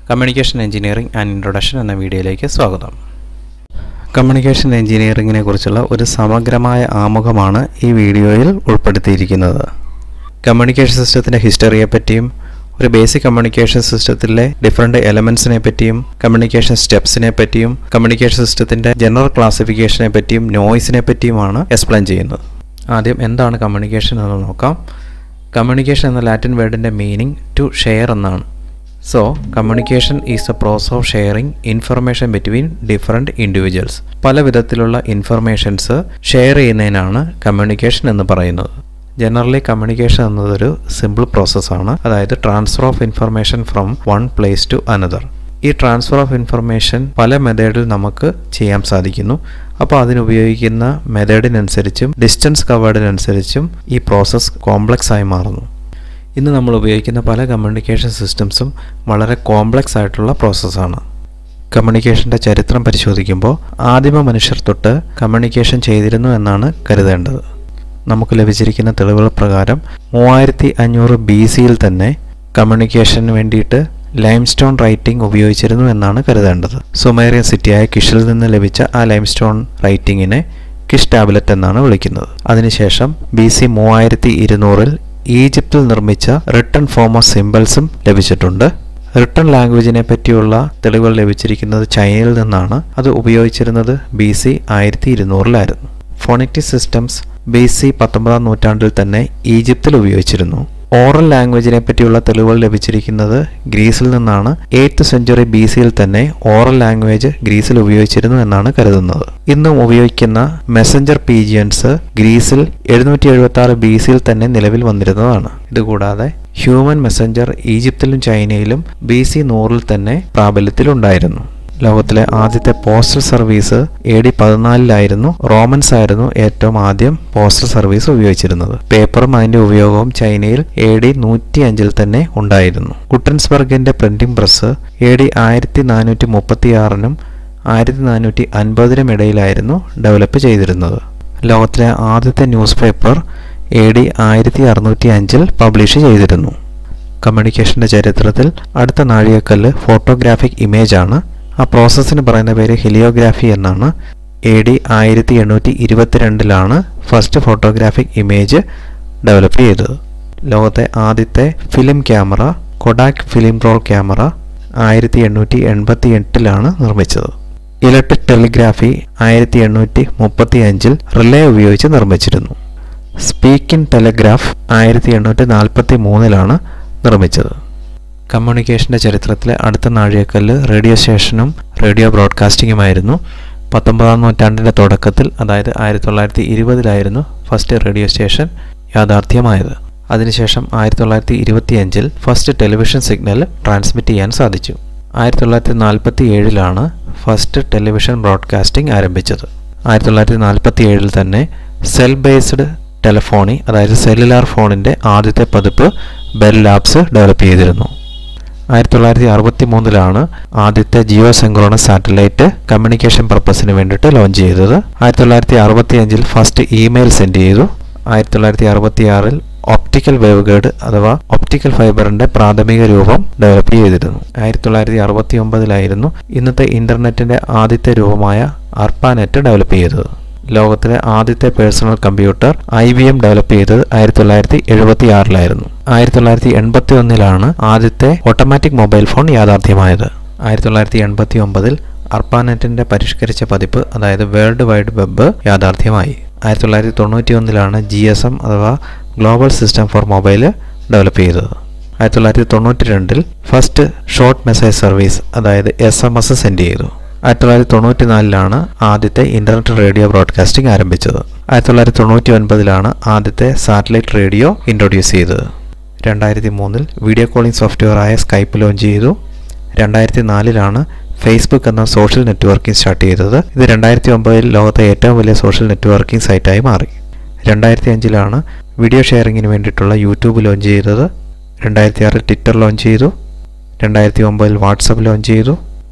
communication engineering and introduction എന്ന വീഡിയോയിലേക്ക് സ്വാഗതം കമ്മ്യൂണിക്കേഷൻ എഞ്ചിനീയറിംഗിനെ കുറിച്ചുള്ള ഒരു സമഗ്രമായ ആമുഖമാണ് ഈ വീഡിയോയിൽ ഉൾപ്പെടുത്തിയിരിക്കുന്നത് കമ്മ്യൂണിക്കേഷൻ സിസ്റ്റത്തിൻ്റെ ഹിസ്റ്ററിയെ പറ്റിയും ഒരു ബേസിക് കമ്മ്യൂണിക്കേഷൻ സിസ്റ്റത്തിലെ ഡിഫറെൻറ്റ് എലമെൻസിനെ പറ്റിയും കമ്മ്യൂണിക്കേഷൻ സ്റ്റെപ്സിനെ പറ്റിയും കമ്മ്യൂണിക്കേഷൻ സിസ്റ്റത്തിൻ്റെ ജനറൽ ക്ലാസിഫിക്കേഷനെ പറ്റിയും നോയ്സിനെ പറ്റിയുമാണ് എക്സ്പ്ലെയിൻ ചെയ്യുന്നത് ആദ്യം എന്താണ് കമ്മ്യൂണിക്കേഷൻ എന്ന് നോക്കാം കമ്മ്യൂണിക്കേഷൻ എന്ന ലാറ്റിൻ വേർഡിൻ്റെ മീനിങ് ടു ഷെയർ എന്നാണ് so communication is a process of sharing information between different individuals പല വിധത്തിലുള്ള ഇൻഫർമേഷൻസ് ഷെയർ ചെയ്യുന്നതിനാണ് കമ്മ്യൂണിക്കേഷൻ എന്ന് പറയുന്നത് ജനറലി കമ്മ്യൂണിക്കേഷൻ എന്നതൊരു സിമ്പിൾ പ്രോസസ്സാണ് അതായത് transfer of information from one place to another ഈ ട്രാൻസ്ഫർ ഓഫ് ഇൻഫർമേഷൻ പല മെത്തേഡിൽ നമുക്ക് ചെയ്യാൻ സാധിക്കുന്നു അപ്പോൾ അതിനുപയോഗിക്കുന്ന മെത്തേഡിനനുസരിച്ചും ഡിസ്റ്റൻസ് കവേർഡിനനുസരിച്ചും ഈ പ്രോസസ്സ് കോംപ്ലക്സ് ആയി മാറുന്നു ഇന്ന് നമ്മൾ ഉപയോഗിക്കുന്ന പല കമ്മ്യൂണിക്കേഷൻ സിസ്റ്റംസും വളരെ കോംപ്ലക്സ് ആയിട്ടുള്ള പ്രോസസ്സാണ് കമ്മ്യൂണിക്കേഷൻ്റെ ചരിത്രം പരിശോധിക്കുമ്പോൾ ആദിമ മനുഷ്യർ തൊട്ട് കമ്മ്യൂണിക്കേഷൻ ചെയ്തിരുന്നു എന്നാണ് കരുതേണ്ടത് നമുക്ക് ലഭിച്ചിരിക്കുന്ന തെളിവുകൾ പ്രകാരം മൂവായിരത്തി അഞ്ഞൂറ് ബി സിയിൽ തന്നെ കമ്മ്യൂണിക്കേഷന് വേണ്ടിയിട്ട് ലൈംസ്റ്റോൺ റൈറ്റിംഗ് ഉപയോഗിച്ചിരുന്നു എന്നാണ് കരുതേണ്ടത് സുമേറിയൻ സിറ്റിയായ കിഷിൽ നിന്ന് ലഭിച്ച ആ ലൈംസ്റ്റോൺ റൈറ്റിങ്ങിനെ കിഷ് ടാബ്ലറ്റ് എന്നാണ് വിളിക്കുന്നത് അതിനുശേഷം ബി സി മൂവായിരത്തി ഇരുന്നൂറിൽ ഈജിപ്തിൽ നിർമ്മിച്ച റിട്ടൺ ഫോം ഓഫ് സിമ്പിൾസും ലഭിച്ചിട്ടുണ്ട് റിട്ടൺ ലാംഗ്വേജിനെ പറ്റിയുള്ള തെളിവുകൾ ലഭിച്ചിരിക്കുന്നത് ചൈനയിൽ നിന്നാണ് അത് ഉപയോഗിച്ചിരുന്നത് ബി സി ആയിരത്തി ഇരുന്നൂറിലായിരുന്നു ഫോണിറ്റിക് സിസ്റ്റംസ് ബി സി പത്തൊമ്പതാം നൂറ്റാണ്ടിൽ തന്നെ ഈജിപ്തിൽ ഉപയോഗിച്ചിരുന്നു ഓറൽ ലാംഗ്വേജിനെ പറ്റിയുള്ള തെളിവുകൾ ലഭിച്ചിരിക്കുന്നത് ഗ്രീസിൽ നിന്നാണ് എയ്ത്ത് സെഞ്ചുറി ബി സിയിൽ തന്നെ ഓറൽ ലാംഗ്വേജ് ഗ്രീസിൽ ഉപയോഗിച്ചിരുന്നു എന്നാണ് കരുതുന്നത് ഇന്നും ഉപയോഗിക്കുന്ന മെസ്സഞ്ചർ പീജിയൻസ് ഗ്രീസിൽ എഴുന്നൂറ്റി എഴുപത്തി ആറ് ബി സിയിൽ തന്നെ നിലവിൽ വന്നിരുന്നതാണ് ഇതുകൂടാതെ ഹ്യൂമൻ മെസ്സഞ്ചർ ഈജിപ്തിലും ചൈനയിലും ബി സി നൂറിൽ തന്നെ പ്രാബല്യത്തിലുണ്ടായിരുന്നു ലോകത്തിലെ ആദ്യത്തെ പോസ്റ്റൽ സർവീസ് എ ഡി പതിനാലിലായിരുന്നു റോമൻസ് ആയിരുന്നു ഏറ്റവും ആദ്യം പോസ്റ്റൽ സർവീസ് ഉപയോഗിച്ചിരുന്നത് പേപ്പറും അതിന്റെ ഉപയോഗവും ചൈനയിൽ എ ഡി നൂറ്റി അഞ്ചിൽ തന്നെ ഉണ്ടായിരുന്നു കുട്ടൻസ്ബർഗിന്റെ പ്രിന്റിംഗ് പ്രസ് എ ഡി ആയിരത്തി നാനൂറ്റി മുപ്പത്തി ആറിനും ആയിരത്തി നാനൂറ്റി അൻപതിനും ഇടയിലായിരുന്നു ഡെവലപ്പ് ചെയ്തിരുന്നത് ലോകത്തിലെ ആദ്യത്തെ ന്യൂസ് പേപ്പർ എ ഡി ആയിരത്തി അറുന്നൂറ്റി അഞ്ചിൽ പബ്ലിഷ് ചെയ്തിരുന്നു കമ്മ്യൂണിക്കേഷന്റെ ചരിത്രത്തിൽ അടുത്ത നാഴികക്കല്ല് ഫോട്ടോഗ്രാഫിക് ഇമേജ് ആണ് ആ പ്രോസസ്സിന് പറയുന്ന പേര് ഹെലിയോഗ്രാഫി എന്നാണ് എ ഡി ആയിരത്തി എണ്ണൂറ്റി ഇരുപത്തിരണ്ടിലാണ് ഫസ്റ്റ് ഫോട്ടോഗ്രാഫിക് ഇമേജ് ഡെവലപ്പ് ചെയ്തത് ലോകത്തെ ആദ്യത്തെ film camera Kodak film roll camera ആയിരത്തി എണ്ണൂറ്റി എൺപത്തി എട്ടിലാണ് നിർമ്മിച്ചത് ഇലക്ട്രിക് ടെലിഗ്രാഫി ആയിരത്തി എണ്ണൂറ്റി മുപ്പത്തി അഞ്ചിൽ റിലേ ഉപയോഗിച്ച് നിർമ്മിച്ചിരുന്നു സ്പീക്കിംഗ് ടെലിഗ്രാഫ് ആയിരത്തി എണ്ണൂറ്റി നാൽപ്പത്തി മൂന്നിലാണ് നിർമ്മിച്ചത് കമ്മ്യൂണിക്കേഷൻ്റെ ചരിത്രത്തിലെ അടുത്ത നാഴികക്കല്ല് റേഡിയോ സ്റ്റേഷനും റേഡിയോ ബ്രോഡ്കാസ്റ്റിംഗുമായിരുന്നു പത്തൊമ്പതാം നൂറ്റാണ്ടിൻ്റെ തുടക്കത്തിൽ അതായത് ആയിരത്തി തൊള്ളായിരത്തി ഇരുപതിലായിരുന്നു ഫസ്റ്റ് റേഡിയോ സ്റ്റേഷൻ യാഥാർത്ഥ്യമായത് അതിനുശേഷം ആയിരത്തി തൊള്ളായിരത്തി ഇരുപത്തിയഞ്ചിൽ ഫസ്റ്റ് ടെലിവിഷൻ സിഗ്നൽ ട്രാൻസ്മിറ്റ് ചെയ്യാൻ സാധിച്ചു ആയിരത്തി തൊള്ളായിരത്തി നാൽപ്പത്തി ഏഴിലാണ് ഫസ്റ്റ് ടെലിവിഷൻ ബ്രോഡ്കാസ്റ്റിംഗ് ആരംഭിച്ചത് ആയിരത്തി തൊള്ളായിരത്തി നാൽപ്പത്തി ഏഴിൽ തന്നെ സെൽ ബേസ്ഡ് ടെലഫോണി അതായത് സെല്ലുലാർ ഫോണിൻ്റെ ആദ്യത്തെ പതിപ്പ് ബെൽ ലാബ്സ് ഡെവലപ്പ് ചെയ്തിരുന്നു ആയിരത്തി തൊള്ളായിരത്തി അറുപത്തി മൂന്നിലാണ് ആദ്യത്തെ ജിയോ സെങ്ക്രോണസ് സാറ്റലൈറ്റ് കമ്മ്യൂണിക്കേഷൻ പർപ്പസിന് വേണ്ടിയിട്ട് ലോഞ്ച് ചെയ്തത് ആയിരത്തി തൊള്ളായിരത്തി അറുപത്തി അഞ്ചിൽ ഫസ്റ്റ് ഇമെയിൽ സെൻഡ് ചെയ്തു ആയിരത്തി തൊള്ളായിരത്തി അറുപത്തി ആറിൽ ഒപ്റ്റിക്കൽ വേവ് ഗൈഡ് അഥവാ ഒപ്റ്റിക്കൽ ഫൈബറിന്റെ പ്രാഥമിക രൂപം ഡെവലപ്പ് ചെയ്തിരുന്നു ആയിരത്തി തൊള്ളായിരത്തി അറുപത്തി ഒമ്പതിലായിരുന്നു ഇന്നത്തെ ഇന്റർനെറ്റിന്റെ ആദ്യത്തെ രൂപമായ അർപ്പാനെറ്റ് ഡെവലപ്പ് ചെയ്തത് ലോകത്തിലെ ആദ്യത്തെ personal computer I B M develop ചെയ്തത് ആയിരത്തി തൊള്ളായിരത്തി എഴുപത്തി ആറിലായിരുന്നു ആയിരത്തി തൊള്ളായിരത്തി എൺപത്തി ഒന്നിലാണ് ആദ്യത്തെ ഓട്ടോമാറ്റിക് മൊബൈൽ ഫോൺ യാഥാർത്ഥ്യമായത് ആയിരത്തി തൊള്ളായിരത്തി എൺപത്തി ഒമ്പതിൽ അർപ്പാനെറ്റിന്റെ പരിഷ്കരിച്ച പതിപ്പ് അതായത് വേൾഡ് വൈഡ് വെബ് യാഥാർത്ഥ്യമായി ആയിരത്തി തൊള്ളായിരത്തി തൊണ്ണൂറ്റി ഒന്നിലാണ് ജി എസ് എം അഥവാ global system for mobile develop ചെയ്തത് ആയിരത്തി തൊള്ളായിരത്തി തൊണ്ണൂറ്റി രണ്ടിൽ ഫസ്റ്റ് ഷോർട്ട് മെസ്സേജ് സർവീസ് അതായത് എസ് എം എസ് സെൻഡ് ചെയ്തു ആയിരത്തി തൊള്ളായിരത്തി തൊണ്ണൂറ്റി നാലിലാണ് ആദ്യത്തെ ഇന്റർനെറ്റ് റേഡിയോ ബ്രോഡ്കാസ്റ്റിംഗ് ആരംഭിച്ചത് ആയിരത്തി തൊള്ളായിരത്തി തൊണ്ണൂറ്റി ഒൻപതിലാണ് ആദ്യത്തെ സാറ്റലൈറ്റ് റേഡിയോ ഇൻട്രൊഡ്യൂസ് ചെയ്തത് രണ്ടായിരത്തി മൂന്നിൽ വീഡിയോ കോളിംഗ് സോഫ്റ്റ്വെയറായ സ്കൈപ്പ് ലോഞ്ച് ചെയ്തു രണ്ടായിരത്തി നാലിലാണ് ഫേസ്ബുക്ക് എന്ന സോഷ്യൽ നെറ്റ്വർക്കിംഗ് സ്റ്റാർട്ട് ചെയ്തത് ഇത് രണ്ടായിരത്തി ഒമ്പതിൽ ലോകത്തെ ഏറ്റവും വലിയ സോഷ്യൽ നെറ്റ്വർക്കിംഗ് സൈറ്റായി മാറി രണ്ടായിരത്തി അഞ്ചിലാണ് വീഡിയോ ഷെയറിങ്ങിന് വേണ്ടിയിട്ടുള്ള യൂട്യൂബ് ലോഞ്ച് ചെയ്തത് രണ്ടായിരത്തി ആറിൽ ട്വിറ്റർ ലോഞ്ച് ചെയ്തു രണ്ടായിരത്തി ഒമ്പതിൽ വാട്സപ്പ് ലോഞ്ച് ചെയ്തു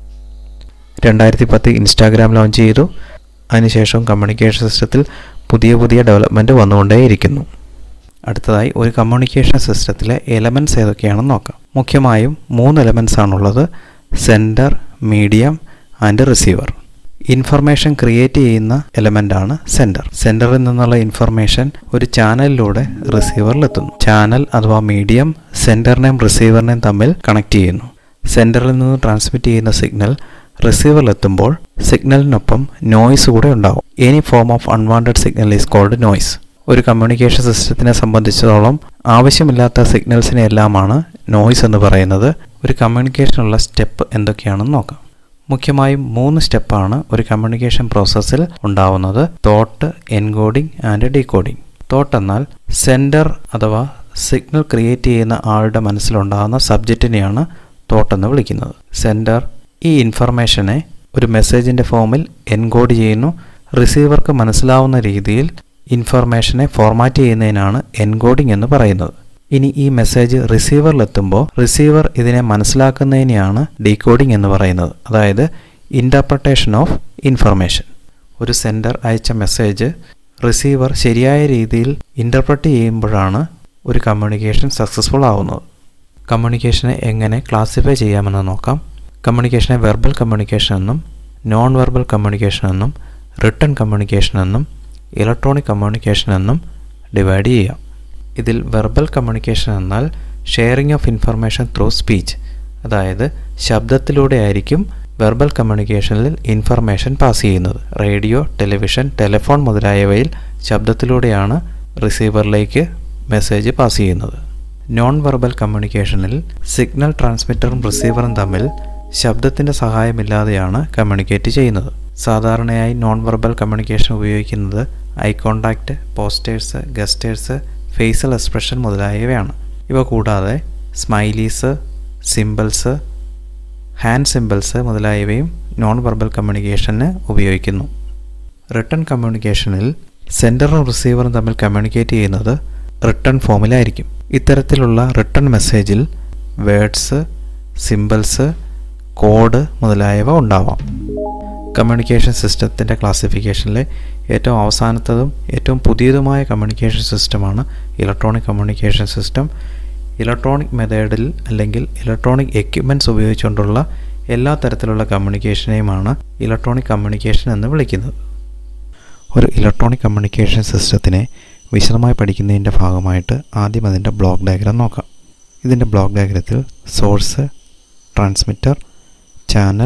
രണ്ടായിരത്തി പത്ത് ഇൻസ്റ്റാഗ്രാം ലോഞ്ച് ചെയ്തു അതിനുശേഷം കമ്മ്യൂണിക്കേഷൻ സിസ്റ്റത്തിൽ പുതിയ പുതിയ ഡെവലപ്മെൻറ്റ് വന്നുകൊണ്ടേയിരിക്കുന്നു അടുത്തതായി ഒരു കമ്മ്യൂണിക്കേഷൻ സിസ്റ്റത്തിലെ എലമെൻറ്റ്സ് ഏതൊക്കെയാണെന്ന് നോക്കാം മുഖ്യമായും മൂന്ന് എലമെൻറ്റ്സ് ആണുള്ളത് sender medium and receiver information create ചെയ്യുന്ന എലമെൻ്റാണ് സെൻഡർ സെൻഡറിൽ നിന്നുള്ള ഇൻഫർമേഷൻ ഒരു ചാനലിലൂടെ റിസീവറിലെത്തുന്നു ചാനൽ അഥവാ മീഡിയം സെൻഡറിനെയും റിസീവറിനെയും തമ്മിൽ കണക്ട് ചെയ്യുന്നു സെൻഡറിൽ നിന്ന് ട്രാൻസ്മിറ്റ് ചെയ്യുന്ന സിഗ്നൽ റിസീവറിലെത്തുമ്പോൾ സിഗ്നലിനൊപ്പം നോയ്സ് കൂടെ ഉണ്ടാവും any form of unwanted signal is called noise ഒരു കമ്മ്യൂണിക്കേഷൻ സിസ്റ്റത്തിനെ സംബന്ധിച്ചിടത്തോളം ആവശ്യമില്ലാത്ത സിഗ്നൽസിനെ എല്ലാമാണ് നോയ്സ് എന്ന് പറയുന്നത് ഒരു കമ്മ്യൂണിക്കേഷനുള്ള സ്റ്റെപ്പ് എന്തൊക്കെയാണെന്ന് നോക്കാം മുഖ്യമായും മൂന്ന് സ്റ്റെപ്പാണ് ഒരു കമ്മ്യൂണിക്കേഷൻ പ്രോസസ്സിൽ ഉണ്ടാവുന്നത് thought encoding and decoding thought എന്നാൽ സെൻഡർ അഥവാ സിഗ്നൽ ക്രിയേറ്റ് ചെയ്യുന്ന ആളുടെ മനസ്സിലുണ്ടാകുന്ന സബ്ജക്റ്റിനെയാണ് തോട്ട് എന്ന് വിളിക്കുന്നത് സെൻഡർ ഈ ഇൻഫർമേഷനെ ഒരു മെസ്സേജിൻ്റെ ഫോമിൽ എൻകോഡ് ചെയ്യുന്നു റിസീവർക്ക് മനസ്സിലാവുന്ന രീതിയിൽ ഇൻഫർമേഷനെ ഫോർമാറ്റ് ചെയ്യുന്നതിനാണ് എൻകോഡിംഗ് എന്ന് പറയുന്നത് ഇനി ഈ മെസ്സേജ് റിസീവറിലെത്തുമ്പോൾ റിസീവർ ഇതിനെ മനസ്സിലാക്കുന്നതിനെയാണ് ഡീകോഡിംഗ് എന്ന് പറയുന്നത് അതായത് ഇൻ്റർപ്രട്ടേഷൻ ഓഫ് ഇൻഫർമേഷൻ ഒരു സെൻഡർ അയച്ച മെസ്സേജ് റിസീവർ ശരിയായ രീതിയിൽ ഇൻ്റർപ്രറ്റ് ചെയ്യുമ്പോഴാണ് ഒരു കമ്മ്യൂണിക്കേഷൻ സക്സസ്ഫുൾ ആവുന്നത് കമ്മ്യൂണിക്കേഷനെ എങ്ങനെ ക്ലാസിഫൈ ചെയ്യാമെന്ന് നോക്കാം കമ്മ്യൂണിക്കേഷനെ വെർബൽ കമ്മ്യൂണിക്കേഷൻ എന്നും നോൺ വെർബൽ കമ്മ്യൂണിക്കേഷൻ എന്നും റിട്ടൺ കമ്മ്യൂണിക്കേഷൻ എന്നും ഇലക്ട്രോണിക് കമ്മ്യൂണിക്കേഷൻ എന്നും ഡിവൈഡ് ചെയ്യാം ഇതിൽ വെർബൽ കമ്മ്യൂണിക്കേഷൻ എന്നാൽ sharing of information through speech അതായത് ശബ്ദത്തിലൂടെ ആയിരിക്കും വെർബൽ കമ്മ്യൂണിക്കേഷനിൽ ഇൻഫർമേഷൻ പാസ് ചെയ്യുന്നത് റേഡിയോ ടെലിവിഷൻ ടെലിഫോൺ മുതലായവയിൽ ശബ്ദത്തിലൂടെയാണ് റിസീവറിലേക്ക് മെസ്സേജ് പാസ് ചെയ്യുന്നത് നോൺ വെർബൽ കമ്മ്യൂണിക്കേഷനിൽ സിഗ്നൽ ട്രാൻസ്മിറ്ററും റിസീവറും തമ്മിൽ ശബ്ദത്തിൻ്റെ സഹായമില്ലാതെയാണ് കമ്മ്യൂണിക്കേറ്റ് ചെയ്യുന്നത് സാധാരണയായി നോൺ വെർബൽ കമ്മ്യൂണിക്കേഷൻ ഉപയോഗിക്കുന്നത് eye contact postures gestures facial expression മുതലായവയാണ് ഇവ കൂടാതെ സ്മൈലീസ് സിംബൽസ് ഹാൻഡ് സിംബൽസ് മുതലായവയും നോൺ വെർബൽ കമ്മ്യൂണിക്കേഷന് ഉപയോഗിക്കുന്നു റിട്ടൺ കമ്മ്യൂണിക്കേഷനിൽ സെൻഡറും റിസീവറും തമ്മിൽ കമ്മ്യൂണിക്കേറ്റ് ചെയ്യുന്നത് റിട്ടൺ ഫോമിലായിരിക്കും ഇത്തരത്തിലുള്ള റിട്ടൺ മെസ്സേജിൽ വേർഡ്സ് സിംബൽസ് കോഡ് മുതലായവ ഉണ്ടാവാം കമ്മ്യൂണിക്കേഷൻ സിസ്റ്റത്തിൻ്റെ ക്ലാസിഫിക്കേഷനിലെ ഏറ്റവും അവസാനത്തതും ഏറ്റവും പുതിയതുമായ കമ്മ്യൂണിക്കേഷൻ സിസ്റ്റമാണ് ഇലക്ട്രോണിക് കമ്മ്യൂണിക്കേഷൻ സിസ്റ്റം ഇലക്ട്രോണിക് മെത്തേഡിൽ അല്ലെങ്കിൽ ഇലക്ട്രോണിക് എക്യുപ്മെൻറ്റ്സ് ഉപയോഗിച്ചുകൊണ്ടുള്ള എല്ലാ തരത്തിലുള്ള കമ്മ്യൂണിക്കേഷനെയുമാണ് ഇലക്ട്രോണിക് കമ്മ്യൂണിക്കേഷൻ എന്ന് വിളിക്കുന്നത് ഒരു ഇലക്ട്രോണിക് കമ്മ്യൂണിക്കേഷൻ സിസ്റ്റത്തിനെ വിശദമായി പഠിക്കുന്നതിൻ്റെ ഭാഗമായിട്ട് ആദ്യം അതിൻ്റെ ബ്ലോക്ക് ഡയഗ്രാം നോക്കാം ഇതിൻ്റെ ബ്ലോക്ക് ഡയഗ്രത്തിൽ source transmitter channel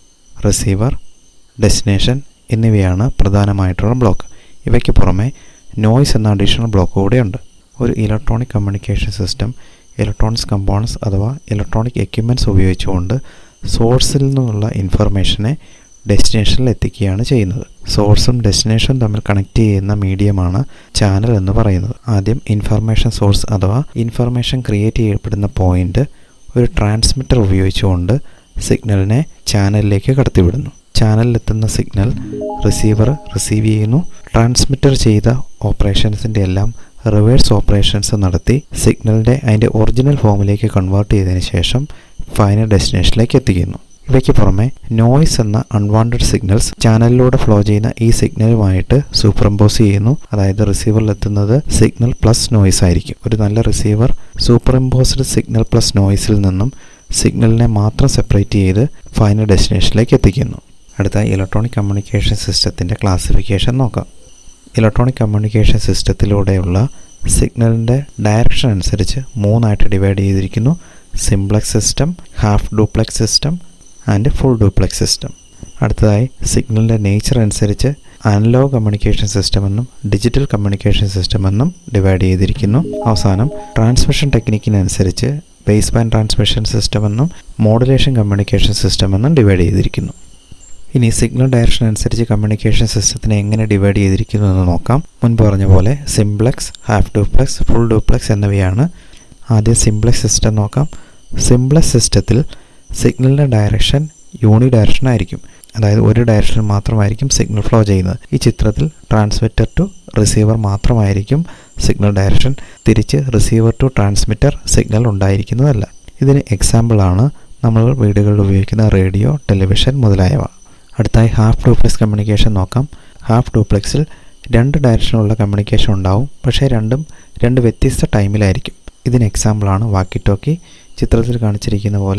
receiver destination എന്നിവയാണ് പ്രധാനമായിട്ടുള്ള ബ്ലോക്ക് ഇവയ്ക്ക് പുറമെ നോയ്സ് എന്ന അഡീഷണൽ ബ്ലോക്ക് കൂടെയുണ്ട് ഒരു electronic communication system electronics components അഥവാ ഇലക്ട്രോണിക് എക്യുപ്മെൻറ്റ്സ് ഉപയോഗിച്ചുകൊണ്ട് സോഴ്സിൽ നിന്നുള്ള ഇൻഫർമേഷനെ ഡെസ്റ്റിനേഷനിൽ എത്തിക്കുകയാണ് ചെയ്യുന്നത് സോഴ്സും ഡെസ്റ്റിനേഷനും തമ്മിൽ കണക്ട് ചെയ്യുന്ന മീഡിയമാണ് ചാനൽ എന്ന് പറയുന്നത് ആദ്യം ഇൻഫർമേഷൻ സോഴ്സ് അഥവാ ഇൻഫർമേഷൻ ക്രിയേറ്റ് ചെയ്യപ്പെടുന്ന പോയിന്റ് ഒരു ട്രാൻസ്മിറ്റർ ഉപയോഗിച്ചുകൊണ്ട് സിഗ്നലിനെ ചാനലിലേക്ക് കടത്തിവിടുന്നു ചാനലിലെത്തുന്ന സിഗ്നൽ റിസീവർ റിസീവ് ചെയ്യുന്നു ട്രാൻസ്മിറ്റർ ചെയ്ത ഓപ്പറേഷൻസിൻ്റെ എല്ലാം റിവേഴ്സ് ഓപ്പറേഷൻസ് നടത്തി സിഗ്നലിൻ്റെ അതിൻ്റെ ഒറിജിനൽ ഫോമിലേക്ക് കൺവേർട്ട് ചെയ്തതിന് ശേഷം ഫൈനൽ ഡെസ്റ്റിനേഷനിലേക്ക് എത്തിക്കുന്നു ഇവയ്ക്ക് പുറമെ നോയ്സ് എന്ന അൺവാണ്ടഡ് സിഗ്നൽസ് ചാനലിലൂടെ ഫ്ലോ ചെയ്യുന്ന ഈ സിഗ്നലുമായിട്ട് സൂപ്പർഇമ്പോസ് ചെയ്യുന്നു അതായത് റിസീവറിൽ എത്തുന്നത് സിഗ്നൽ പ്ലസ് നോയ്സ് ആയിരിക്കും ഒരു നല്ല റിസീവർ സൂപ്പർഇമ്പോസ്ഡ് സിഗ്നൽ പ്ലസ് നോയ്സിൽ നിന്നും സിഗ്നലിനെ മാത്രം സെപ്പറേറ്റ് ചെയ്ത് ഫൈനൽ ഡെസ്റ്റിനേഷനിലേക്ക് എത്തിക്കുന്നു അടുത്ത ഇലക്ട്രോണിക് കമ്മ്യൂണിക്കേഷൻ സിസ്റ്റത്തിൻ്റെ ക്ലാസിഫിക്കേഷൻ നോക്കാം ഇലക്ട്രോണിക് കമ്മ്യൂണിക്കേഷൻ സിസ്റ്റത്തിലൂടെയുള്ള സിഗ്നലിൻ്റെ ഡയറക്ഷൻ അനുസരിച്ച് മൂന്നായിട്ട് ഡിവൈഡ് ചെയ്തിരിക്കുന്നു simplex system half duplex system and full duplex system അടുത്തതായി സിഗ്നലിൻ്റെ നേച്ചർ അനുസരിച്ച് അനലോഗ് കമ്മ്യൂണിക്കേഷൻ സിസ്റ്റം എന്നും ഡിജിറ്റൽ കമ്മ്യൂണിക്കേഷൻ സിസ്റ്റം എന്നും ഡിവൈഡ് ചെയ്തിരിക്കുന്നു അവസാനം ട്രാൻസ്മിഷൻ ടെക്നിക്കിനനുസരിച്ച് ബേസ് ബാൻഡ് ട്രാൻസ്മിഷൻ സിസ്റ്റം എന്നും മോഡുലേഷൻ കമ്മ്യൂണിക്കേഷൻ സിസ്റ്റം എന്നും ഡിവൈഡ് ചെയ്തിരിക്കുന്നു ഇനി സിഗ്നൽ ഡയറക്ഷൻ അനുസരിച്ച് കമ്മ്യൂണിക്കേഷൻ സിസ്റ്റത്തിനെ എങ്ങനെ ഡിവൈഡ് ചെയ്തിരിക്കുന്നു എന്ന് നോക്കാം മുൻപ് പറഞ്ഞ പോലെ simplex half duplex full duplex എന്നിവയാണ് ആദ്യം സിംപ്ലക്സ് സിസ്റ്റം നോക്കാം സിംപ്ലക്സ് സിസ്റ്റത്തിൽ സിഗ്നലിൻ്റെ ഡയറക്ഷൻ യൂണി ഡയറക്ഷൻ ആയിരിക്കും അതായത് ഒരു ഡയറക്ഷനിൽ മാത്രമായിരിക്കും സിഗ്നൽ ഫ്ലോ ചെയ്യുന്നത് ഈ ചിത്രത്തിൽ ട്രാൻസ്മിറ്റർ ടു റിസീവർ മാത്രമായിരിക്കും സിഗ്നൽ ഡയറക്ഷൻ തിരിച്ച് റിസീവർ ടു ട്രാൻസ്മിറ്റർ സിഗ്നൽ ഉണ്ടായിരിക്കുന്നതല്ല ഇതിന് എക്സാമ്പിളാണ് നമ്മൾ വീടുകളിൽ ഉപയോഗിക്കുന്ന റേഡിയോ ടെലിവിഷൻ മുതലായവ അടുത്തായി ഹാഫ് ഡ്യൂപ്ലെക്സ് കമ്മ്യൂണിക്കേഷൻ നോക്കാം ഹാഫ് ഡ്യൂപ്ലെക്സിൽ രണ്ട് ഡയറക്ഷനുള്ള കമ്മ്യൂണിക്കേഷൻ ഉണ്ടാവും പക്ഷേ രണ്ടും രണ്ട് വ്യത്യസ്ത ടൈമിലായിരിക്കും ഇതിന് എക്സാമ്പിളാണ് വാക്കി ടോക്കി ചിത്രത്തിൽ കാണിച്ചിരിക്കുന്ന പോലെ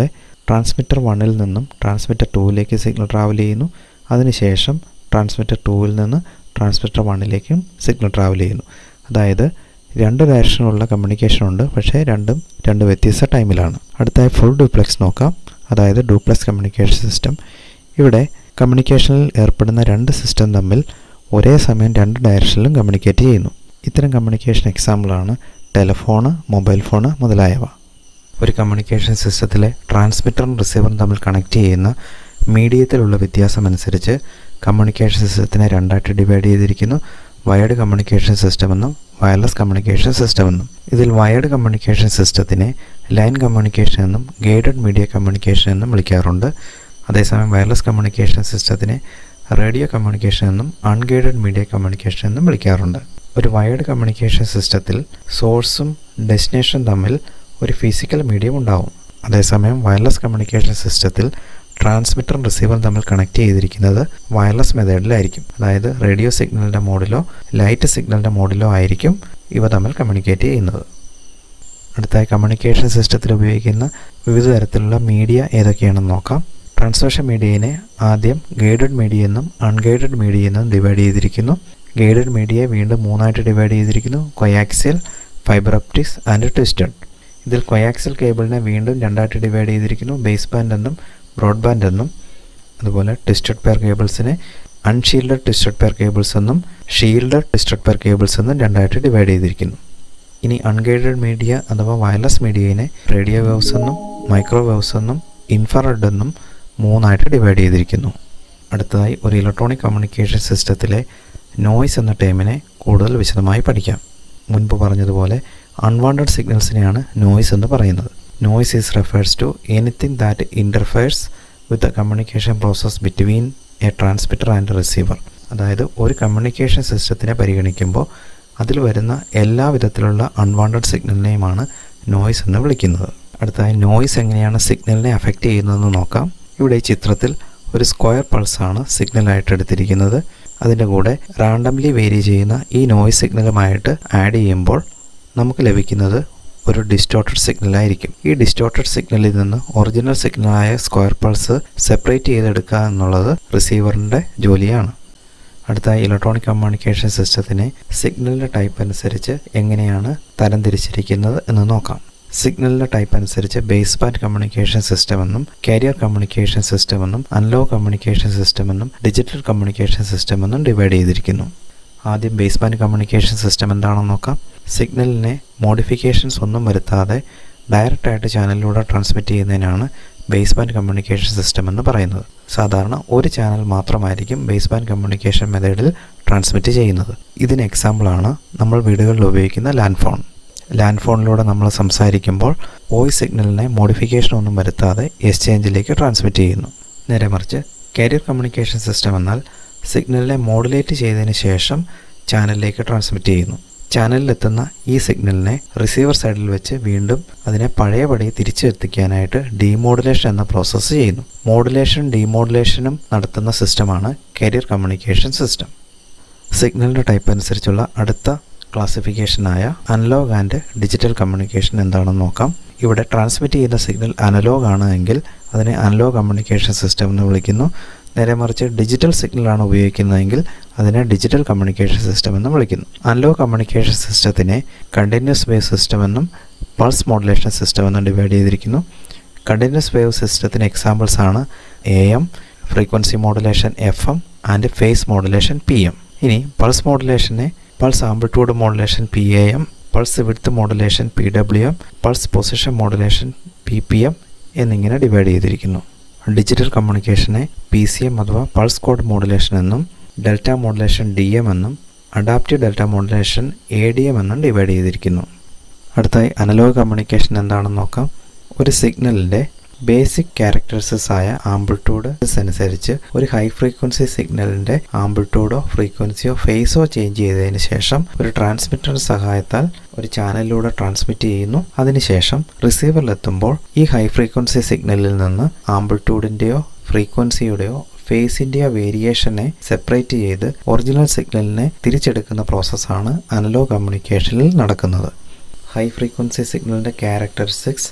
ട്രാൻസ്മിറ്റർ വണ്ണിൽ നിന്നും ട്രാൻസ്മിറ്റർ ടൂവിലേക്ക് സിഗ്നൽ ട്രാവൽ ചെയ്യുന്നു അതിനുശേഷം ട്രാൻസ്മിറ്റർ ടൂവിൽ നിന്ന് ട്രാൻസ്മിറ്റർ വണ്ണിലേക്കും സിഗ്നൽ ട്രാവൽ ചെയ്യുന്നു അതായത് രണ്ട് ഡയറക്ഷനുള്ള കമ്മ്യൂണിക്കേഷൻ ഉണ്ട് പക്ഷേ രണ്ടും രണ്ട് വ്യത്യസ്ത ടൈമിലാണ് അടുത്തായി ഫുൾ ഡ്യൂപ്ലെക്സ് നോക്കാം അതായത് ഡ്യൂപ്ലെക്സ് കമ്മ്യൂണിക്കേഷൻ സിസ്റ്റം ഇവിടെ കമ്മ്യൂണിക്കേഷനിൽ ഏർപ്പെടുന്ന രണ്ട് സിസ്റ്റം തമ്മിൽ ഒരേ സമയം രണ്ട് ഡയറക്ഷനിലും കമ്മ്യൂണിക്കേറ്റ് ചെയ്യുന്നു ഇത്തരം കമ്മ്യൂണിക്കേഷൻ എക്സാമ്പിളാണ് ടെലഫോണ് മൊബൈൽ ഫോണ് മുതലായവ ഒരു കമ്മ്യൂണിക്കേഷൻ സിസ്റ്റത്തിലെ ട്രാൻസ്മിറ്ററും റിസീവറും തമ്മിൽ കണക്ട് ചെയ്യുന്ന മീഡിയത്തിലുള്ള വ്യത്യാസം അനുസരിച്ച് കമ്മ്യൂണിക്കേഷൻ സിസ്റ്റത്തിനെ രണ്ടായിട്ട് ഡിവൈഡ് ചെയ്തിരിക്കുന്നു വയർഡ് കമ്മ്യൂണിക്കേഷൻ സിസ്റ്റം എന്നും വയർലെസ് കമ്മ്യൂണിക്കേഷൻ സിസ്റ്റം എന്നും ഇതിൽ വയർഡ് കമ്മ്യൂണിക്കേഷൻ സിസ്റ്റത്തിനെ ലൈൻ കമ്മ്യൂണിക്കേഷൻ എന്നും ഗൈഡഡ് മീഡിയ കമ്മ്യൂണിക്കേഷൻ എന്നും വിളിക്കാറുണ്ട് അതേസമയം വയർലെസ് കമ്മ്യൂണിക്കേഷൻ സിസ്റ്റത്തിനെ റേഡിയോ കമ്മ്യൂണിക്കേഷൻ എന്നും അൺഗൈഡഡ് മീഡിയ കമ്മ്യൂണിക്കേഷൻ എന്നും വിളിക്കാറുണ്ട് ഒരു വയർഡ് കമ്മ്യൂണിക്കേഷൻ സിസ്റ്റത്തിൽ സോഴ്സും ഡെസ്റ്റിനേഷനും തമ്മിൽ ഒരു ഫിസിക്കൽ മീഡിയം ഉണ്ടാവും അതേസമയം വയർലെസ് കമ്മ്യൂണിക്കേഷൻ സിസ്റ്റത്തിൽ ട്രാൻസ്മിറ്ററും റിസീവറും തമ്മിൽ കണക്ട് ചെയ്തിരിക്കുന്നത് വയർലെസ് മെത്തേഡിലായിരിക്കും അതായത് റേഡിയോ സിഗ്നലിൻ്റെ മോഡിലോ ലൈറ്റ് സിഗ്നലിൻ്റെ മോഡിലോ ആയിരിക്കും ഇവ തമ്മിൽ കമ്മ്യൂണിക്കേറ്റ് ചെയ്യുന്നത് അടുത്തായി കമ്മ്യൂണിക്കേഷൻ സിസ്റ്റത്തിൽ ഉപയോഗിക്കുന്ന വിവിധ തരത്തിലുള്ള മീഡിയ ഏതൊക്കെയാണെന്ന് നോക്കാം ട്രാൻസ്മിഷൻ മീഡിയനെ ആദ്യം ഗൈഡഡ് മീഡിയ എന്നും അൺഗൈഡഡ് മീഡിയ എന്നും ഡിവൈഡ് ചെയ്തിരിക്കുന്നു ഗൈഡഡ് മീഡിയയെ വീണ്ടും മൂന്നായിട്ട് ഡിവൈഡ് ചെയ്തിരിക്കുന്നു coaxial fibre optics and twisted ഇതിൽ കൊയാക്സിൽ കേബിളിനെ വീണ്ടും രണ്ടായിട്ട് ഡിവൈഡ് ചെയ്തിരിക്കുന്നു ബേസ് ബാൻഡ് എന്നും ബ്രോഡ്ബാൻഡ് എന്നും അതുപോലെ ട്വിസ്റ്റഡ് പെയർ കേബിൾസിനെ അൺഷീൽഡഡ് ട്വിസ്റ്റഡ് പെയർ കേബിൾസ് എന്നും ഷീൽഡഡ് ട്വിസ്റ്റഡ് പെയർ കേബിൾസ് എന്നും രണ്ടായിട്ട് ഡിവൈഡ് ചെയ്തിരിക്കുന്നു ഇനി അൺഗൈഡഡ് മീഡിയ അഥവാ വയർലെസ് മീഡിയനെ റേഡിയോ വേവ്സ് എന്നും മൈക്രോവേവ്സ് എന്നും ഇൻഫ്രാറെഡ് എന്നും മൂന്നായിട്ട് ഡിവൈഡ് ചെയ്തിരിക്കുന്നു അടുത്തതായി ഒരു ഇലക്ട്രോണിക് കമ്മ്യൂണിക്കേഷൻ സിസ്റ്റത്തിലെ നോയ്സ് എന്ന ടേമിനെ കൂടുതൽ വിശദമായി പഠിക്കാം മുൻപ് പറഞ്ഞതുപോലെ അൺവാണ്ടഡ് സിഗ്നൽസിനെയാണ് നോയ്സ് എന്ന് പറയുന്നത് noise is refers to anything that interferes with the communication process between a transmitter and receiver അതായത് ഒരു കമ്മ്യൂണിക്കേഷൻ സിസ്റ്റത്തിനെ പരിഗണിക്കുമ്പോൾ അതിൽ വരുന്ന എല്ലാ വിധത്തിലുള്ള അൺവാണ്ടഡ് സിഗ്നലിനെയുമാണ് നോയ്സ് എന്ന് വിളിക്കുന്നത് അടുത്തതായി നോയ്സ് എങ്ങനെയാണ് സിഗ്നലിനെ അഫക്റ്റ് ചെയ്യുന്നതെന്ന് നോക്കാം ഇവിടെ ഈ ചിത്രത്തിൽ ഒരു സ്ക്വയർ പൾസാണ് സിഗ്നലായിട്ട് എടുത്തിരിക്കുന്നത് അതിൻ്റെ കൂടെ റാൻഡംലി വേരി ചെയ്യുന്ന ഈ നോയ്സ് സിഗ്നലുമായിട്ട് ആഡ് ചെയ്യുമ്പോൾ നമുക്ക് ലഭിക്കുന്നത് ഒരു ഡിസ്റ്റോർട്ടഡ് സിഗ്നലായിരിക്കും ഈ ഡിസ്റ്റോർട്ടഡ് സിഗ്നലിൽ നിന്ന് ഒറിജിനൽ സിഗ്നലായ സ്ക്വയർ പൾസ് സെപ്പറേറ്റ് ചെയ്തെടുക്കുക എന്നുള്ളത് റിസീവറിൻ്റെ ജോലിയാണ് അടുത്തായി ഇലക്ട്രോണിക് കമ്മ്യൂണിക്കേഷൻ സിസ്റ്റത്തിനെ സിഗ്നലിൻ്റെ ടൈപ്പ് അനുസരിച്ച് എങ്ങനെയാണ് തരംതിരിച്ചിരിക്കുന്നത് എന്ന് നോക്കാം സിഗ്നലിൻ്റെ ടൈപ്പ് അനുസരിച്ച് ബേസ് ബാൻഡ് കമ്മ്യൂണിക്കേഷൻ സിസ്റ്റം എന്നും കാരിയർ കമ്മ്യൂണിക്കേഷൻ സിസ്റ്റം എന്നും അൺലോഗ് കമ്മ്യൂണിക്കേഷൻ സിസ്റ്റം എന്നും ഡിജിറ്റൽ കമ്മ്യൂണിക്കേഷൻ സിസ്റ്റം എന്നും ഡിവൈഡ് ചെയ്തിരിക്കുന്നു ആദ്യം ബേസ് ബാൻഡ് കമ്മ്യൂണിക്കേഷൻ സിസ്റ്റം എന്താണെന്ന് നോക്കാം സിഗ്നലിനെ മോഡിഫിക്കേഷൻസ് ഒന്നും വരുത്താതെ ഡയറക്റ്റായിട്ട് ചാനലിലൂടെ ട്രാൻസ്മിറ്റ് ചെയ്യുന്നതിനാണ് ബേസ് ബാൻഡ് കമ്മ്യൂണിക്കേഷൻ സിസ്റ്റം എന്ന് പറയുന്നത് സാധാരണ ഒരു ചാനൽ മാത്രമായിരിക്കും ബേസ് ബാൻഡ് കമ്മ്യൂണിക്കേഷൻ മെത്തേഡിൽ ട്രാൻസ്മിറ്റ് ചെയ്യുന്നത് ഇതിന് എക്സാമ്പിളാണ് നമ്മൾ വീടുകളിൽ ഉപയോഗിക്കുന്ന ലാൻഡ് ഫോൺ ലാൻഡ് ഫോണിലൂടെ നമ്മൾ സംസാരിക്കുമ്പോൾ വോയിസ് സിഗ്നലിനെ മോഡിഫിക്കേഷൻ ഒന്നും വരുത്താതെ എക്സ്ചേഞ്ചിലേക്ക് ട്രാൻസ്മിറ്റ് ചെയ്യുന്നു നേരെ മറിച്ച് കാരിയർ കമ്മ്യൂണിക്കേഷൻ സിസ്റ്റം എന്നാൽ സിഗ്നലിനെ മോഡുലേറ്റ് ചെയ്തതിന് ശേഷം ചാനലിലേക്ക് ട്രാൻസ്മിറ്റ് ചെയ്യുന്നു ചാനലിലെത്തുന്ന ഈ സിഗ്നലിനെ റിസീവർ സൈഡിൽ വെച്ച് വീണ്ടും അതിനെ പഴയപടി തിരിച്ചെത്തിക്കാനായിട്ട് ഡീമോഡുലേഷൻ എന്ന പ്രോസസ്സ് ചെയ്യുന്നു മോഡുലേഷൻ ഡീമോഡുലേഷനും നടത്തുന്ന സിസ്റ്റമാണ് കാരിയർ കമ്മ്യൂണിക്കേഷൻ സിസ്റ്റം സിഗ്നലിൻ്റെ ടൈപ്പ് അനുസരിച്ചുള്ള അടുത്ത ക്ലാസിഫിക്കേഷനായ അനലോഗ് ആൻഡ് ഡിജിറ്റൽ കമ്മ്യൂണിക്കേഷൻ എന്താണെന്ന് നോക്കാം ഇവിടെ ട്രാൻസ്മിറ്റ് ചെയ്യുന്ന സിഗ്നൽ അനലോഗ് ആണ് എങ്കിൽ അതിനെ അനലോഗ് കമ്മ്യൂണിക്കേഷൻ സിസ്റ്റം എന്ന് വിളിക്കുന്നു നേരെ മറിച്ച് ഡിജിറ്റൽ സിഗ്നലാണ് ഉപയോഗിക്കുന്നതെങ്കിൽ അതിനെ ഡിജിറ്റൽ കമ്മ്യൂണിക്കേഷൻ സിസ്റ്റം എന്ന് വിളിക്കുന്നു അനലോഗ് കമ്മ്യൂണിക്കേഷൻ സിസ്റ്റത്തിനെ കണ്ടിന്യൂസ് വേവ് സിസ്റ്റം എന്നും പൾസ് മോഡുലേഷൻ സിസ്റ്റം എന്നും ഡിവൈഡ് ചെയ്തിരിക്കുന്നു കണ്ടിന്യൂസ് വേവ് സിസ്റ്റത്തിന് എക്സാമ്പിൾസ് ആണ് A M frequency modulation F M and phase modulation P M ഇനി പൾസ് മോഡുലേഷനെ pulse amplitude modulation P A M pulse width modulation P W M pulse position modulation P P M എന്നിങ്ങനെ divide ചെയ്തിരിക്കുന്നു digital കമ്മ്യൂണിക്കേഷനെ P C M അഥവാ pulse code modulation എന്നും delta modulation D M എന്നും adaptive delta modulation A D M എന്നും divide ചെയ്തിരിക്കുന്നു അടുത്തായി analog communication എന്താണെന്ന് നോക്കാം ഒരു സിഗ്നലിൻ്റെ ബേസിക് ക്യാരക്ടറിസ്റ്റിക്സ് ആയ ആംപ്ലിറ്റ്യൂഡ് അനുസരിച്ച് ഒരു ഹൈ ഫ്രീക്വൻസി സിഗ്നലിൻ്റെ ആംപ്ലിറ്റ്യൂഡോ ഫ്രീക്വൻസിയോ ഫേസോ ചേഞ്ച് ചെയ്തതിന് ശേഷം ഒരു ട്രാൻസ്മിറ്ററിന്റെ സഹായത്താൽ ഒരു ചാനലിലൂടെ ട്രാൻസ്മിറ്റ് ചെയ്യുന്നു അതിനുശേഷം റിസീവറിലെത്തുമ്പോൾ ഈ ഹൈ ഫ്രീക്വൻസി സിഗ്നലിൽ നിന്ന് ആംപ്ലിറ്റ്യൂഡിൻ്റെയോ ഫ്രീക്വൻസിയുടെയോ ഫേസിൻ്റെയോ വേരിയേഷനെ സെപ്പറേറ്റ് ചെയ്ത് ഒറിജിനൽ സിഗ്നലിനെ തിരിച്ചെടുക്കുന്ന പ്രോസസ്സാണ് അനലോഗ് കമ്മ്യൂണിക്കേഷനിൽ നടക്കുന്നത് ഹൈ ഫ്രീക്വൻസി സിഗ്നലിൻ്റെ ക്യാരക്ടറിസ്റ്റിക്സ്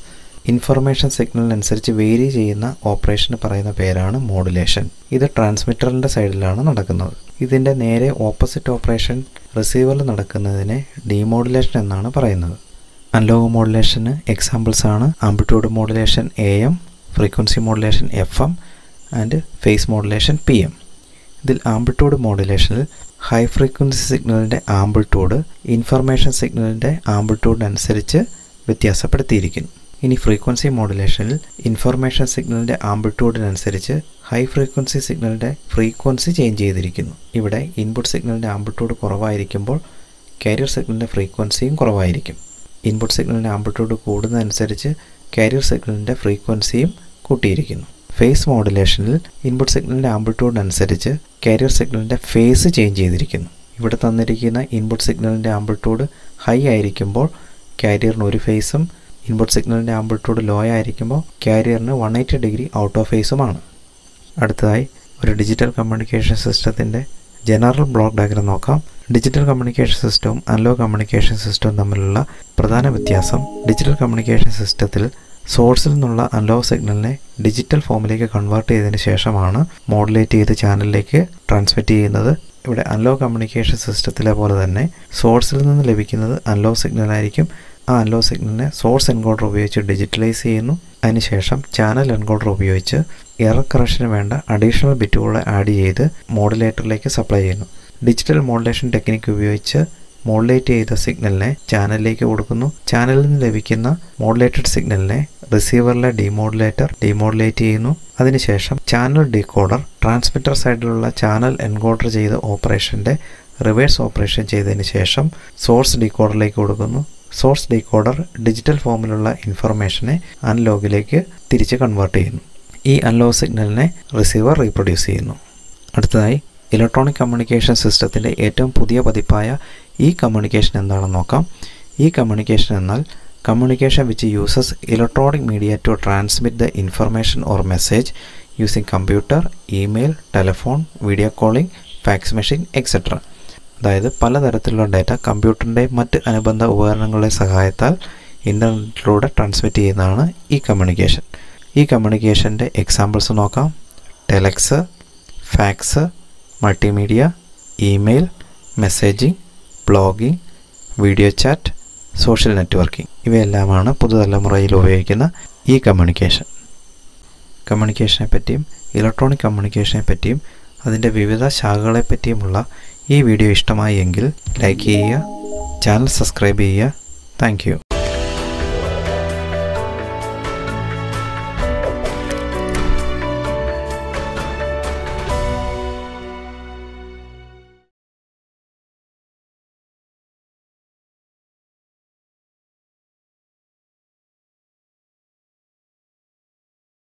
ഇൻഫർമേഷൻ സിഗ്നലിനനുസരിച്ച് വേരി ചെയ്യുന്ന ഓപ്പറേഷന് പറയുന്ന പേരാണ് മോഡുലേഷൻ ഇത് ട്രാൻസ്മിറ്ററിൻ്റെ സൈഡിലാണ് നടക്കുന്നത് ഇതിൻ്റെ നേരെ ഓപ്പോസിറ്റ് ഓപ്പറേഷൻ റിസീവറിൽ നടക്കുന്നതിനെ ഡിമോഡുലേഷൻ എന്നാണ് പറയുന്നത് അനലോഗ് മോഡുലേഷന് എക്സാമ്പിൾസ് ആണ് amplitude modulation A M frequency modulation F M and phase modulation P M ഇതിൽ ആംപ്ലിറ്റ്യൂഡ് മോഡുലേഷനിൽ ഹൈ ഫ്രീക്വൻസി സിഗ്നലിൻ്റെ ആംപ്ലിറ്റ്യൂഡ് ഇൻഫർമേഷൻ സിഗ്നലിൻ്റെ ആംപ്ലിറ്റ്യൂഡിനനുസരിച്ച് വ്യത്യാസപ്പെടുത്തിയിരിക്കുന്നു ഇനി ഫ്രീക്വൻസി മോഡുലേഷനിൽ ഇൻഫർമേഷൻ സിഗ്നലിൻ്റെ ആംപ്ലിറ്റ്യൂഡിനനുസരിച്ച് ഹൈ ഫ്രീക്വൻസി സിഗ്നലിൻ്റെ ഫ്രീക്വൻസി ചേഞ്ച് ചെയ്തിരിക്കുന്നു ഇവിടെ ഇൻപുട്ട് സിഗ്നലിൻ്റെ ആംപ്ലിറ്റ്യൂഡ് കുറവായിരിക്കുമ്പോൾ കാരിയർ സിഗ്നലിൻ്റെ ഫ്രീക്വൻസിയും കുറവായിരിക്കും ഇൻപുട്ട് സിഗ്നലിൻ്റെ ആംപ്ലിറ്റ്യൂഡ് കൂടുന്നതനുസരിച്ച് കാരിയർ സിഗ്നലിൻ്റെ ഫ്രീക്വൻസിയും കൂട്ടിയിരിക്കുന്നു ഫേസ് മോഡുലേഷനിൽ ഇൻപുട്ട് സിഗ്നലിൻ്റെ ആംപ്ലിറ്റ്യൂഡിനനുസരിച്ച് കാരിയർ സിഗ്നലിൻ്റെ ഫേസ് ചേഞ്ച് ചെയ്തിരിക്കുന്നു ഇവിടെ തന്നിരിക്കുന്ന ഇൻപുട്ട് സിഗ്നലിൻ്റെ ആംപ്ലിറ്റ്യൂഡ് ഹൈ ആയിരിക്കുമ്പോൾ കാരിയറിന് ഒരു ഫേസും ഇൻപുട്ട് സിഗ്നലിൻ്റെ ആംപ്ലിറ്റ്യൂഡ് ലോ ആയിരിക്കുമ്പോൾ കാരിയറിന് one eighty degree out of ഫേസുമാണ് അടുത്തതായി ഒരു ഡിജിറ്റൽ കമ്മ്യൂണിക്കേഷൻ സിസ്റ്റത്തിൻ്റെ ജനറൽ ബ്ലോക്ക് ഡയഗ്രം നോക്കാം ഡിജിറ്റൽ കമ്മ്യൂണിക്കേഷൻ സിസ്റ്റവും അനലോഗ് കമ്മ്യൂണിക്കേഷൻ സിസ്റ്റവും തമ്മിലുള്ള പ്രധാന വ്യത്യാസം ഡിജിറ്റൽ കമ്മ്യൂണിക്കേഷൻ സിസ്റ്റത്തിൽ സോഴ്സിൽ നിന്നുള്ള അനലോഗ് സിഗ്നലിനെ ഡിജിറ്റൽ ഫോമിലേക്ക് കൺവേർട്ട് ചെയ്തതിന് ശേഷമാണ് മോഡുലേറ്റ് ചെയ്ത് ചാനലിലേക്ക് ട്രാൻസ്മിറ്റ് ചെയ്യുന്നത് ഇവിടെ അനലോഗ് കമ്മ്യൂണിക്കേഷൻ സിസ്റ്റത്തിലെ പോലെ തന്നെ സോഴ്സിൽ നിന്ന് ലഭിക്കുന്നത് അനലോഗ് സിഗ്നൽ ആയിരിക്കും ആ അനലോഗ് സിഗ്നലിനെ സോഴ്സ് എൻകോഡർ ഉപയോഗിച്ച് ഡിജിറ്റലൈസ് ചെയ്യുന്നു അതിനുശേഷം ചാനൽ എൻകോഡർ ഉപയോഗിച്ച് എറർ കറക്ഷന് വേണ്ട അഡീഷണൽ ബിറ്റുകൾ ആഡ് ചെയ്ത് മോഡുലേറ്ററിലേക്ക് സപ്ലൈ ചെയ്യുന്നു ഡിജിറ്റൽ മോഡുലേഷൻ ടെക്നിക്ക് ഉപയോഗിച്ച് മോഡുലേറ്റ് ചെയ്ത സിഗ്നലിനെ ചാനലിലേക്ക് കൊടുക്കുന്നു ചാനലിൽ നിന്ന് ലഭിക്കുന്ന മോഡുലേറ്റഡ് സിഗ്നലിനെ റിസീവറിലെ ഡിമോഡുലേറ്റർ ഡിമോഡുലേറ്റ് ചെയ്യുന്നു അതിനുശേഷം ചാനൽ ഡീകോഡർ ട്രാൻസ്മിറ്റർ സൈഡിലുള്ള ചാനൽ എൻകോഡർ ചെയ്ത ഓപ്പറേഷൻ്റെ റിവേഴ്സ് ഓപ്പറേഷൻ ചെയ്തതിന് ശേഷം സോഴ്സ് ഡീകോഡറിലേക്ക് കൊടുക്കുന്നു സോഴ്സ് ഡീകോഡർ ഡിജിറ്റൽ ഫോമിലുള്ള ഇൻഫർമേഷനെ അനലോഗിലേക്ക് തിരിച്ച് കൺവേർട്ട് ചെയ്യുന്നു ഈ അനലോഗ് സിഗ്നലിനെ റിസീവർ റീപ്രൊഡ്യൂസ് ചെയ്യുന്നു അടുത്തതായി ഇലക്ട്രോണിക് കമ്മ്യൂണിക്കേഷൻ സിസ്റ്റത്തിൻ്റെ ഏറ്റവും പുതിയ പതിപ്പായ ഈ കമ്മ്യൂണിക്കേഷൻ എന്താണെന്ന് നോക്കാം ഈ കമ്മ്യൂണിക്കേഷൻ എന്നാൽ communication which uses electronic media to transmit the information or message using computer email telephone video calling fax machine etcetera അതായത് പലതരത്തിലുള്ള ഡാറ്റ കമ്പ്യൂട്ടറിൻ്റെ മറ്റ് അനുബന്ധ ഉപകരണങ്ങളുടെ സഹായത്താൽ ഇൻ്റർനെറ്റിലൂടെ ട്രാൻസ്മിറ്റ് ചെയ്യുന്നതാണ് ഈ കമ്മ്യൂണിക്കേഷൻ ഈ കമ്മ്യൂണിക്കേഷൻ്റെ എക്സാമ്പിൾസ് നോക്കാം telex fax multimedia email messaging blogging video chat social networking ഇവയെല്ലാമാണ് പുതുതലമുറയിൽ ഉപയോഗിക്കുന്ന ഈ കമ്മ്യൂണിക്കേഷൻ കമ്മ്യൂണിക്കേഷനെ പറ്റിയും ഇലക്ട്രോണിക് കമ്മ്യൂണിക്കേഷനെ പറ്റിയും അതിൻ്റെ വിവിധ ശാഖകളെ പറ്റിയുമുള്ള ഈ വീഡിയോ ഇഷ്ടമായി എങ്കിൽ ലൈക്ക് ചെയ്യുക ചാനൽ സബ്സ്ക്രൈബ് ചെയ്യുക താങ്ക്